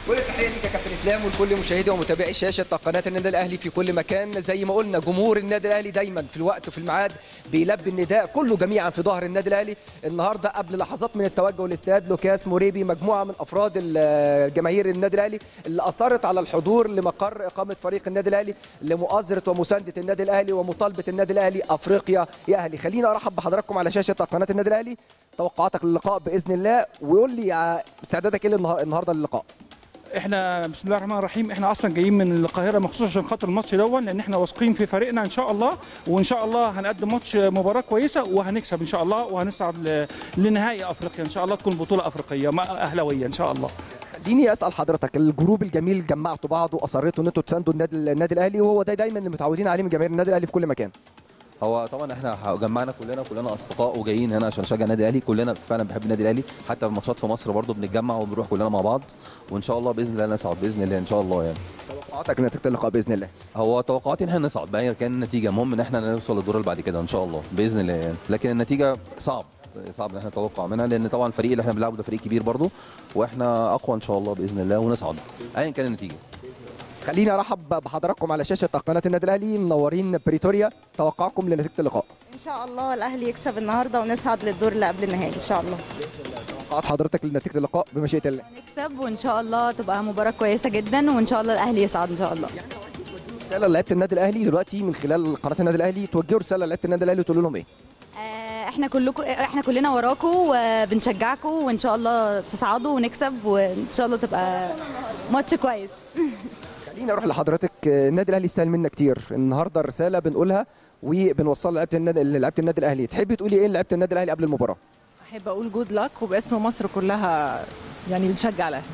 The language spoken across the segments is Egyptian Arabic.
كل التحيه ليك يا كابتن اسلام ولكل مشاهدي ومتابعي شاشه قناه النادي الاهلي في كل مكان زي ما قلنا جمهور النادي الاهلي دايما في الوقت وفي الميعاد بيلبي النداء كله جميعا في ظهر النادي الاهلي النهارده قبل لحظات من التوجه لاستاد لوكاس موريبي مجموعه من افراد ال- جماهير النادي الاهلي اللي اصرت على الحضور لمقر اقامه فريق النادي الاهلي لمؤازره ومسانده النادي الاهلي ومطالبه النادي الاهلي افريقيا يا اهلي خلينا ارحب بحضراتكم على شاشه قناه النادي الاهلي توقعاتك للقاء باذن الله ويقول لي آه، استعدادك ايه للنها- النهارده للقاء احنا بسم الله الرحمن الرحيم احنا اصلا جايين من القاهره مخصوص عشان خاطر الماتش دون لان احنا واثقين في فريقنا ان شاء الله وان شاء الله هنقدم ماتش مباراه كويسه وهنكسب ان شاء الله وهنصعد ل- لنهائي افريقيا ان شاء الله تكون بطوله افريقيه مع اهلاويه ان شاء الله خليني اسال حضرتك الجروب الجميل جمعتوا بعض واصريتوا ان انتوا تساندوا النادي النادي الاهلي وهو ده دايما اللي متعودين عليه من جماهير النادي الاهلي في كل مكان هو طبعا احنا جمعنا كلنا كلنا اصدقاء وجايين هنا عشان نشجع النادي الاهلي كلنا فعلا بنحب النادي الاهلي حتى في ماتشات في مصر برضو بنتجمع وبنروح كلنا مع بعض وان شاء الله باذن الله نصعد باذن الله ان شاء الله يعني توقعاتك نتيجه اللقاء باذن الله هو توقعاتي ان احنا نصعد بقى كان النتيجه المهم ان احنا نوصل للدور اللي بعد كده ان شاء الله باذن الله يعني لكن النتيجه صعب صعب ان احنا نتوقع منها لان طبعا الفريق اللي احنا بنلعبه ده فريق كبير برضو واحنا اقوى ان شاء الله باذن الله ونصعد ايا كان النتيجه خليني ارحب بحضراتكم على شاشه قناه النادي الاهلي منورين بريتوريا توقعكم لنتيجه اللقاء ان شاء الله الاهلي يكسب النهارده ونصعد للدور اللي قبل النهائي ان شاء الله توقعات حضرتك لنتيجه اللقاء بمشيئه الله نكسب وان شاء الله تبقى مباراه كويسه جدا وان شاء الله الاهلي يصعد ان شاء الله رساله لعيبه النادي الاهلي دلوقتي من خلال قناه النادي الاهلي توجهوا رساله لعيبه النادي الاهلي وتقولوا لهم ايه آه، احنا كلكم احنا كلنا وراكم وبنشجعكم وان شاء الله تصعدوا ونكسب وان شاء الله تبقى ماتش كويس خليني اروح لحضرتك النادي الاهلي يستاهل منا كتير النهارده الرساله بنقولها وبنوصلها لعيبه النادي لعيبه النادي الاهلي تحبي تقولي ايه لعيبه النادي الاهلي قبل المباراه احب اقول جود لك وباسم مصر كلها يعني بنشجع الاهلي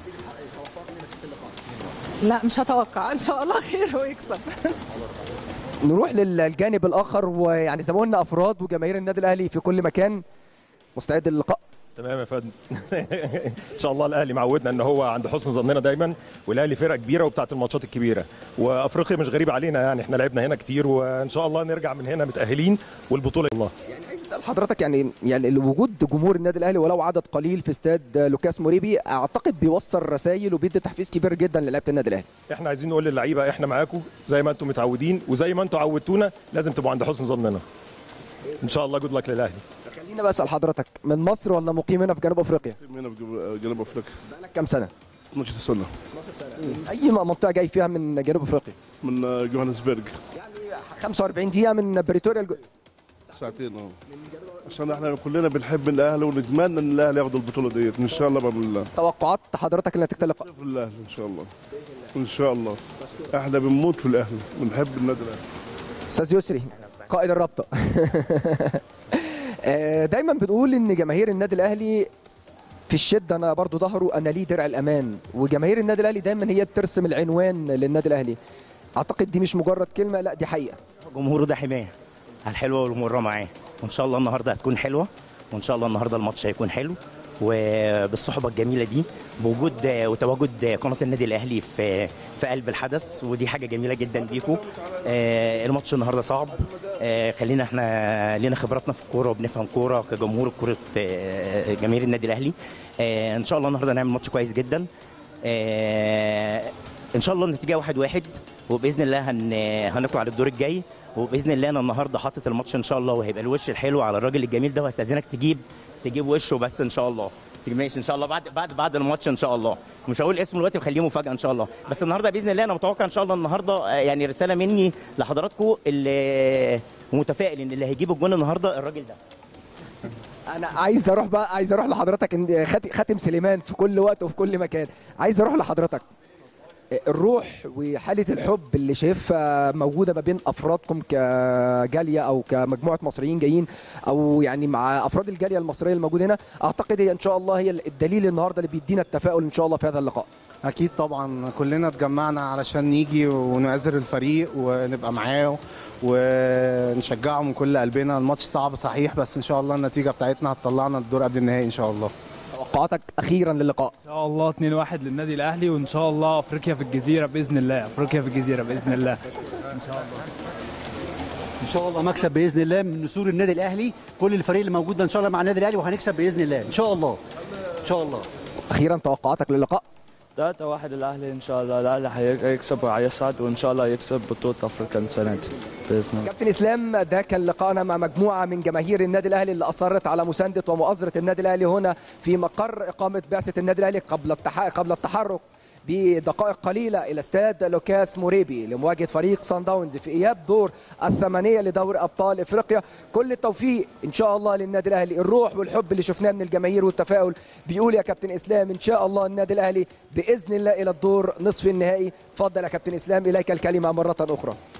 لا مش هتوقع ان شاء الله خير ويكسب نروح للجانب الاخر ويعني زي ما قلنا افراد وجماهير النادي الاهلي في كل مكان مستعد للقاء تمام يا فندم ان شاء الله الاهلي معودنا ان هو عند حسن ظننا دايما والاهلي فرقه كبيره وبتاعت الماتشات الكبيره وافريقيا مش غريبه علينا يعني احنا لعبنا هنا كتير وان شاء الله نرجع من هنا متاهلين والبطوله الله يعني عايز اسال حضرتك يعني يعني وجود جمهور النادي الاهلي ولو عدد قليل في استاد لوكاس موريبي اعتقد بيوصل رسائل وبيدي تحفيز كبير جدا للعيبه النادي الاهلي احنا عايزين نقول للعيبه احنا معاكم زي ما انتم متعودين وزي ما انتم عودتونا لازم تبقوا عند حسن ظننا ان شاء الله جود لك للاهلي خلينا بقى اسال حضرتك من مصر ولا مقيم هنا في جنوب افريقيا هنا في جنوب- جنوب افريقيا بقالك كام سنه 12 سنه اي منطقه جاي فيها من جنوب افريقيا من آه، جوهانسبرج يعني 45 دقيقه من بريتوريا الج... ساعتين اه عشان احنا كلنا بنحب الاهلي ونتمنى ان الاهلي ياخد البطوله ديت ان شاء الله باذن الله توقعات حضرتك لنتيجه اللقاء في الاهلي ان شاء الله ان شاء الله احنا بنموت في الاهلي ونحب النادي الاهلي استاذ يسري قائد الرابطه آه، دايما بنقول ان جماهير النادي الاهلي في الشده انا برضو ظهره انا ليه درع الامان وجماهير النادي الاهلي دايما هي بترسم العنوان للنادي الاهلي اعتقد دي مش مجرد كلمه لا دي حقيقه جمهوره ده حمايه على الحلوه والمره معاه وان شاء الله النهارده هتكون حلوه وان شاء الله النهارده الماتش هيكون حلو وبالصحبه الجميله دي بوجود وتواجد قناه النادي الاهلي في في قلب الحدث ودي حاجه جميله جدا بيكم آه، الماتش النهارده صعب آه، خلينا احنا لينا خبراتنا في الكوره وبنفهم كوره كجمهور كوره آه، جماهير النادي الاهلي آه، ان شاء الله النهارده نعمل ماتش كويس جدا آه، ان شاء الله النتيجه واحد واحد وباذن الله هن... هنطلع للدور الجاي وباذن الله انا النهارده حاطط الماتش ان شاء الله وهيبقى الوش الحلو على الراجل الجميل ده وهستاذنك تجيب تجيب وشه بس ان شاء الله تيجي ماشي ان شاء الله بعد بعد بعد الماتش ان شاء الله مش هقول اسمه دلوقتي وخليه مفاجاه ان شاء الله بس النهارده باذن الله انا متوقع ان شاء الله النهارده آه، يعني رساله مني لحضراتكم اللي متفائل ان اللي هيجيب الجون النهارده الراجل ده انا عايز اروح بقى عايز اروح لحضرتك إن خات- خاتم سليمان في كل وقت وفي كل مكان عايز اروح لحضرتك الروح وحاله الحب اللي شايفها موجوده ما بين افرادكم كجاليه او كمجموعه مصريين جايين او يعني مع افراد الجاليه المصريه الموجوده هنا اعتقد هي ان شاء الله هي الدليل النهارده اللي بيدينا التفاؤل ان شاء الله في هذا اللقاء اكيد طبعا كلنا اتجمعنا علشان نيجي ونعزر الفريق ونبقى معاه ونشجعه من كل قلبنا الماتش صعب صحيح بس ان شاء الله النتيجه بتاعتنا هتطلعنا الدور قبل النهائي ان شاء الله توقعاتك اخيرا للقاء ان شاء الله 2-1 للنادي الاهلي وان شاء الله افريقيا في الجزيره باذن الله افريقيا في الجزيره باذن الله ان شاء الله مكسب باذن الله من نسور النادي الاهلي كل الفريق اللي موجود ده ان شاء الله مع النادي الاهلي وهنكسب باذن الله ان شاء الله ان شاء الله اخيرا توقعاتك للقاء 3 واحد الاهلي ان شاء الله الاهلي هيكسب وهيصعد وان شاء الله يكسب بطوله افريقيا السنه دي باذن الله كابتن اسلام ده كان لقائنا مع مجموعه من جماهير النادي الاهلي اللي اصرت على مسانده ومؤازره النادي الاهلي هنا في مقر اقامه بعثه النادي الاهلي قبل التح... قبل التحرك بدقائق قليلة إلى استاد لوكاس موريبي لمواجهة فريق سان داونز في إياب دور الثمانية لدور أبطال إفريقيا كل التوفيق إن شاء الله للنادي الأهلي الروح والحب اللي شفناه من الجماهير والتفاؤل بيقول يا كابتن إسلام إن شاء الله النادي الأهلي بإذن الله إلى الدور نصف النهائي فضل يا كابتن إسلام إليك الكلمة مرة أخرى